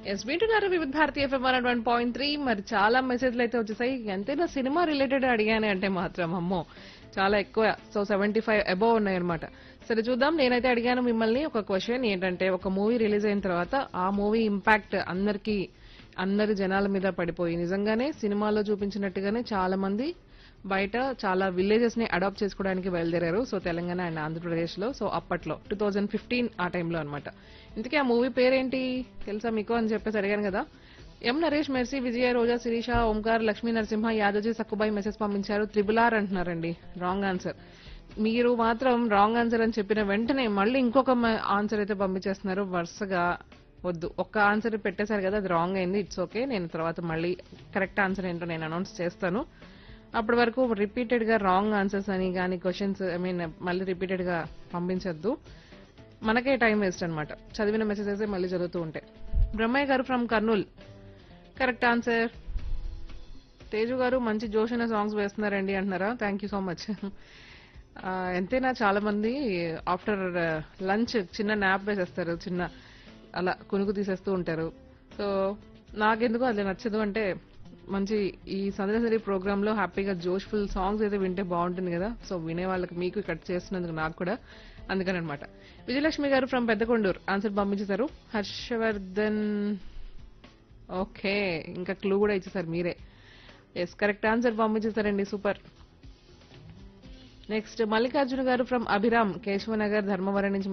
yes వింటున్నారు Vividh Bharati FM one point three మరి చాలా మెసేజ్లు అయితే వచ్చేసాయి ఎంతైనా సినిమా రిలేటెడ్ అడిగాను అంటే మాత్రం అమ్మో చాలా ఎక్కువ సో సెవెంటీ ఫైవ్ అబోవ్ ఉన్నాయన్నమాట సరే చూద్దాం నేనైతే అడిగాను మిమ్మల్ని ఒక క్వశ్చన్ ఏంటంటే ఒక మూవీ రిలీజ్ అయిన తర్వాత ఆ మూవీ ఇంపాక్ట్ అందరికీ అందరి జనాల మీద పడిపోయి నిజంగానే సినిమాలో చూపించినట్టుగానే చాలా మంది బయట చాలా విలేజెస్ ని అడాప్ట్ చేసుకోవడానికి బయలుదేరారు సో తెలంగాణ అండ్ ఆంధ్రప్రదేశ్ లో సో అప్పట్లో టూ థౌజండ్ ఫిఫ్టీన్ ఆ టైంలో అనమాట ఇంతకీ ఆ మూవీ పేరేంటి తెలుసా మీకు అని చెప్పేసి అడిగాను కదా M Naresh Mercy Vijaya Roja Sirisha Omkar Lakshmi Narasimha Yadavji Sakkubai message పంపించారు త్రిబుల్ ఆర్ అంటున్నారండి రాంగ్ ఆన్సర్ మీరు మాత్రం రాంగ్ ఆన్సర్ అని చెప్పిన వెంటనే మళ్ళీ ఇంకొక ఆన్సర్ అయితే పంపించేస్తున్నారు వరుసగా వద్దు ఒక్క ఆన్సర్ పెట్టేశారు కదా అది రాంగ్ అయింది ఇట్స్ ఓకే నేను తర్వాత మళ్ళీ కరెక్ట్ ఆన్సర్ ఏంటో నేను అనౌన్స్ చేస్తాను అప్పటి వరకు రిపీటెడ్ గా రాంగ్ ఆన్సర్స్ అని కానీ క్వశ్చన్స్ ఐ మీన్ మళ్ళీ రిపీటెడ్ గా పంపించొద్దు మనకే టైం వేస్ట్ అనమాట చదివిన మెసేజెస్ మళ్ళీ చదువుతూ ఉంటాయి Brahmayya garu from Kurnool correct answer Teju garu మంచి జోష్ అనే సాంగ్స్ వేస్తున్నారండి అంటున్నారా థ్యాంక్ యూ సో మచ్ ఎంతైనా చాలా మంది ఆఫ్టర్ లంచ్ చిన్న నాప్ వేసేస్తారు చిన్న అలా కునుకు తీసేస్తూ ఉంటారు సో నాకెందుకు అది నచ్చదు అంటే మంచి ఈ సందర్శనరీ ప్రోగ్రామ్ లో హ్యాపీగా జోష్ఫుల్ సాంగ్స్ అయితే వింటే బాగుంటుంది కదా సో వినే వాళ్ళకి మీకు కట్ చేస్తున్నందుకు నాకు కూడా అందుకని అనమాట విజయలక్ష్మి గారు ఫ్రమ్ పెద్దకొండూరు ఆన్సర్ పంపించేశారు హర్షవర్ధన్ ఓకే ఇంకా క్లూ కూడా ఇచ్చేసారు మీరే ఎస్ కరెక్ట్ ఆన్సర్ పంపించేశారండి super next Mallikarjuna garu from Abhiram Keshavanagar Dharmavaram నుంచి